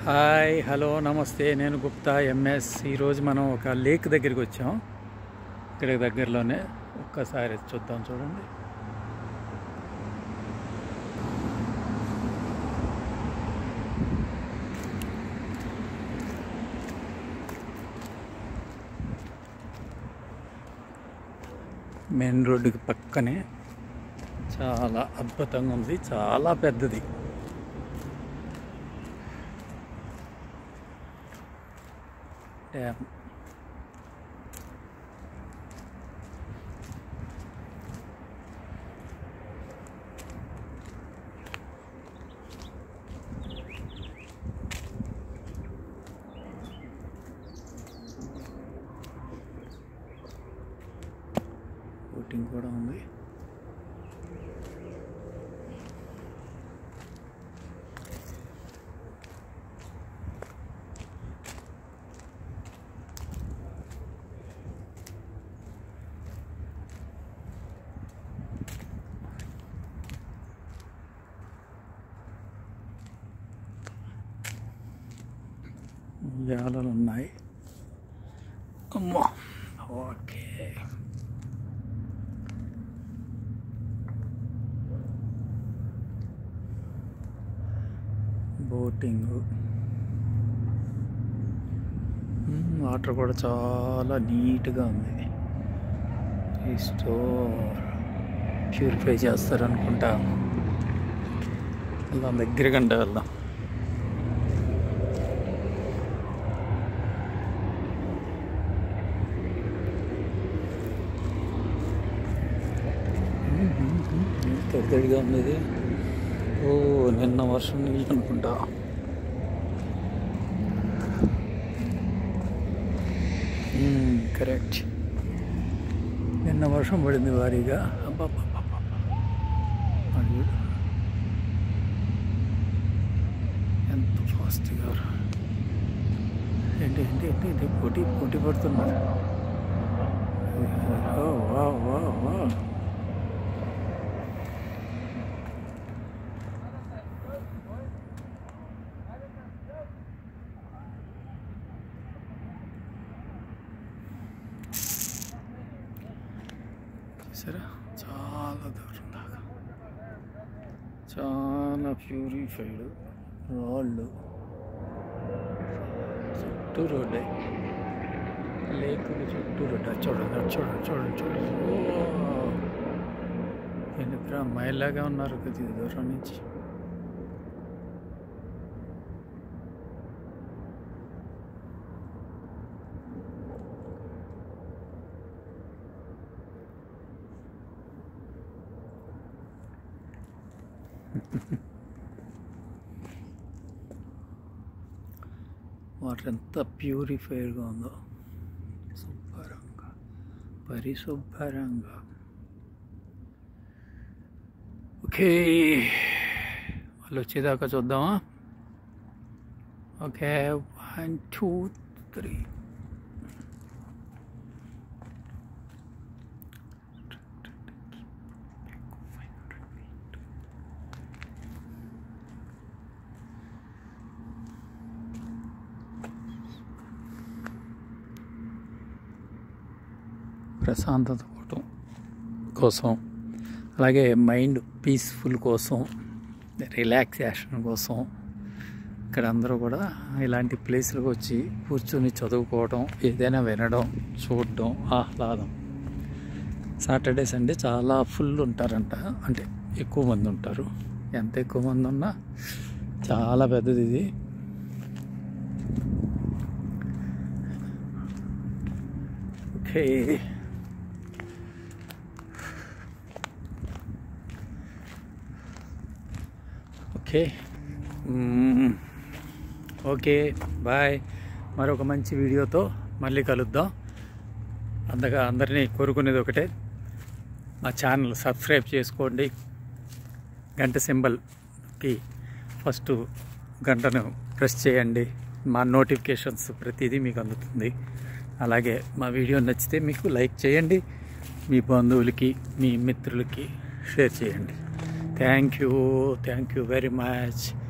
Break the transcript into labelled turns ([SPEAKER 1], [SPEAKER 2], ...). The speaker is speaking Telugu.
[SPEAKER 1] హాయ్ హలో నమస్తే నేను గుప్తా ఎంఎస్ ఈరోజు మనం ఒక లేక్ దగ్గరికి వచ్చాం ఇక్కడ దగ్గరలోనే ఒక్కసారి చూద్దాం చూడండి మెయిన్ రోడ్డుకి పక్కనే చాలా అద్భుతంగా ఉంది చాలా పెద్దది డ్యామ్ బోటింగ్ కూడా ఉంది ఉయ్యాలలు ఉన్నాయి అమ్మా ఓకే బోటింగ్ వాటర్ కూడా చాలా నీట్గా ఉంది ఈ స్టోర్ ప్యూరిఫై చేస్తారనుకుంటా వెళ్దాం దగ్గరకంటే వెళ్దాం తడి తడిగా ఉంది ఇది ఓ నిన్న వర్షం నీళ్ళు అనుకుంటా కరెక్ట్ నిన్న వర్షం పడింది భారీగా అబ్బాబ్బాబ్బా. అది చూడు. ఎంత ఫాస్ట్గా ఏంటి ఏంటి ఏంటి ఏంటి పోటీ పోటీ పడుతున్నారు ఓ వా వా వా చూసారా చాలా దూరం దాకా చాలా ప్యూరిఫైడ్ రాళ్ళు చుట్టూ రోడ్డే లేకులు చుట్టూ రోడ్డు అది చూడండి అది చూడండి చూడండి చూడండి ఎందుకు అమ్మాయిలాగా ఉన్నారు కొద్ది దూరం నుంచి వాటర్ ఎంత ప్యూరిఫైడ్గా ఉందో శుభ్రంగా పరిశుభ్రంగా ఓకే వాళ్ళు వచ్చేదాకా చూద్దామా ఓకే వన్ టూ త్రీ ప్రశాంతత కోసం కోసం అలాగే మైండ్ పీస్ఫుల్ కోసం రిలాక్సేషన్ కోసం ఇక్కడ అందరూ కూడా ఇలాంటి ప్లేస్లకు వచ్చి కూర్చొని చదువుకోవడం ఏదైనా వినడం చూడడం ఆహ్లాదం సాటర్డే సండే చాలా ఫుల్ ఉంటారంట అంటే ఎక్కువ మంది ఉంటారు ఎంత ఎక్కువ మంది ఉన్నా చాలా పెద్దది ఇది okay okay hmm. Okay bye మరొక మంచి వీడియోతో మళ్ళీ కలుద్దాం అంతగా అందరినీ కోరుకునేది ఒకటే మా ఛానల్ సబ్స్క్రైబ్ చేసుకోండి గంట సింబల్కి ఫస్ట్ గంటను ప్రెస్ చేయండి మా నోటిఫికేషన్స్ ప్రతిదీ మీకు అందుతుంది అలాగే మా వీడియో నచ్చితే మీకు లైక్ చేయండి మీ బంధువులకి మీ మిత్రులకి షేర్ చేయండి thank you thank you very much